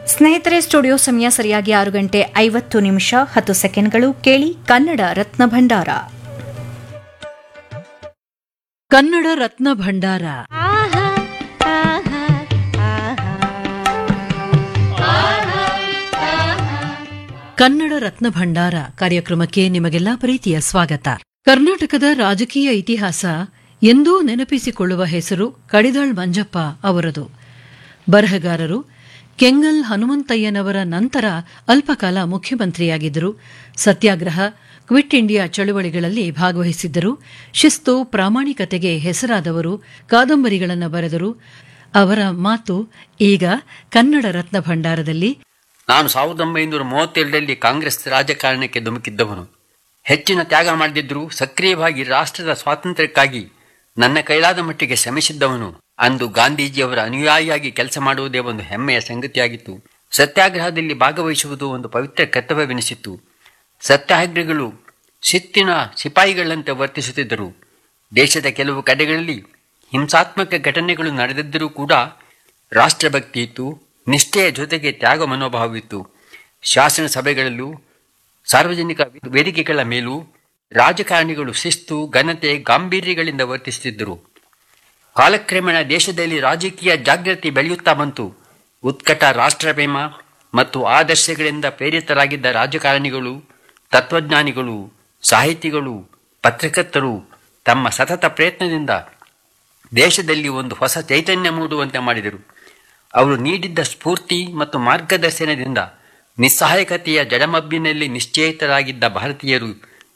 ಸ್ನೇಹಿತರೆ ಸ್ಟುಡಿಯೋ ಸಮಯ ಸರಿಯಾಗಿ ಆರು ಗಂಟೆ ಐವತ್ತು ನಿಮಿಷ ಹತ್ತು ಸೆಕೆಂಡ್ಗಳು ಕೇಳಿ ಕನ್ನಡ ರತ್ನ ಭಂಡಾರ ಕನ್ನಡ ರತ್ನ ಭಂಡಾರ ಕನ್ನಡ ರತ್ನ ಭಂಡಾರ ಕಾರ್ಯಕ್ರಮಕ್ಕೆ ನಿಮಗೆಲ್ಲ ಪ್ರೀತಿಯ ಸ್ವಾಗತ ಕರ್ನಾಟಕದ ರಾಜಕೀಯ ಇತಿಹಾಸ ಎಂದೂ ನೆನಪಿಸಿಕೊಳ್ಳುವ ಹೆಸರು ಕಡಿದಾಳ್ ಮಂಜಪ್ಪ ಅವರದು ಬರಹಗಾರರು ಕೆಂಗಲ್ ಹನುಮಂತಯ್ಯನವರ ನಂತರ ಅಲ್ಪಕಾಲ ಮುಖ್ಯಮಂತ್ರಿಯಾಗಿದ್ದರು ಸತ್ಯಾಗ್ರಹ ಕ್ವಿಟ್ ಇಂಡಿಯಾ ಚಳುವಳಿಗಳಲ್ಲಿ ಭಾಗವಹಿಸಿದ್ದರು ಶಿಸ್ತು ಪ್ರಾಮಾಣಿಕತೆಗೆ ಹೆಸರಾದವರು ಕಾದಂಬರಿಗಳನ್ನು ಬರೆದರು ಅವರ ಮಾತು ಈಗ ಕನ್ನಡ ರತ್ನ ಭಂಡಾರದಲ್ಲಿ ನಾನು ಸಾವಿರದ ಒಂಬೈನೂರ ಮೂವತ್ತೆರಡರಲ್ಲಿ ಕಾಂಗ್ರೆಸ್ ರಾಜಕಾರಣಕ್ಕೆ ಧುಮುಕಿದ್ದವನು ಹೆಚ್ಚಿನ ತ್ಯಾಗ ಮಾಡದಿದ್ದರೂ ಸಕ್ರಿಯವಾಗಿ ರಾಷ್ಟ್ರದ ಸ್ವಾತಂತ್ರ್ಯಕ್ಕಾಗಿ ನನ್ನ ಕೈಲಾದ ಮಟ್ಟಿಗೆ ಶ್ರಮಿಸಿದ್ದವನು ಅಂದು ಗಾಂಧೀಜಿಯವರ ಅನುಯಾಯಿಯಾಗಿ ಕೆಲಸ ಮಾಡುವುದೇ ಒಂದು ಹೆಮ್ಮೆಯ ಸಂಗತಿಯಾಗಿತ್ತು ಸತ್ಯಾಗ್ರಹದಲ್ಲಿ ಭಾಗವಹಿಸುವುದು ಒಂದು ಪವಿತ್ರ ಕರ್ತವ್ಯವೆನಿಸಿತ್ತು ಸತ್ಯಾಗ್ರಹಿಗಳು ಶಿಸ್ತಿನ ಸಿಪಾಯಿಗಳಂತೆ ವರ್ತಿಸುತ್ತಿದ್ದರು ದೇಶದ ಕೆಲವು ಕಡೆಗಳಲ್ಲಿ ಹಿಂಸಾತ್ಮಕ ಘಟನೆಗಳು ನಡೆದಿದ್ದರೂ ಕೂಡ ರಾಷ್ಟ್ರಭಕ್ತಿ ಇತ್ತು ನಿಷ್ಠೆಯ ಜೊತೆಗೆ ತ್ಯಾಗ ಮನೋಭಾವವಿತ್ತು ಶಾಸನ ಸಭೆಗಳಲ್ಲೂ ಸಾರ್ವಜನಿಕ ವೇದಿಕೆಗಳ ಮೇಲೂ ರಾಜಕಾರಣಿಗಳು ಶಿಸ್ತು ಘನತೆ ಗಾಂಭೀರ್ಯಗಳಿಂದ ವರ್ತಿಸುತ್ತಿದ್ದರು ಕಾಲಕ್ರಮೇಣ ದೇಶದಲ್ಲಿ ರಾಜಕೀಯ ಜಾಗೃತಿ ಬೆಳೆಯುತ್ತಾ ಬಂತು ಉತ್ಕಟ ರಾಷ್ಟ್ರಪ್ರೇಮ ಮತ್ತು ಆದರ್ಶಗಳಿಂದ ಪ್ರೇರಿತರಾಗಿದ್ದ ರಾಜಕಾರಣಿಗಳು ತತ್ವಜ್ಞಾನಿಗಳು ಸಾಹಿತಿಗಳು ಪತ್ರಕರ್ತರು ತಮ್ಮ ಸತತ ಪ್ರಯತ್ನದಿಂದ ದೇಶದಲ್ಲಿ ಒಂದು ಹೊಸ ಚೈತನ್ಯ ಮೂಡುವಂತೆ ಮಾಡಿದರು ಅವರು ನೀಡಿದ್ದ ಸ್ಫೂರ್ತಿ ಮತ್ತು ಮಾರ್ಗದರ್ಶನದಿಂದ ನಿಸ್ಸಹಾಯಕತೆಯ ಜಡಮಬ್ಬಿನಲ್ಲಿ ನಿಶ್ಚಯಿತರಾಗಿದ್ದ ಭಾರತೀಯರು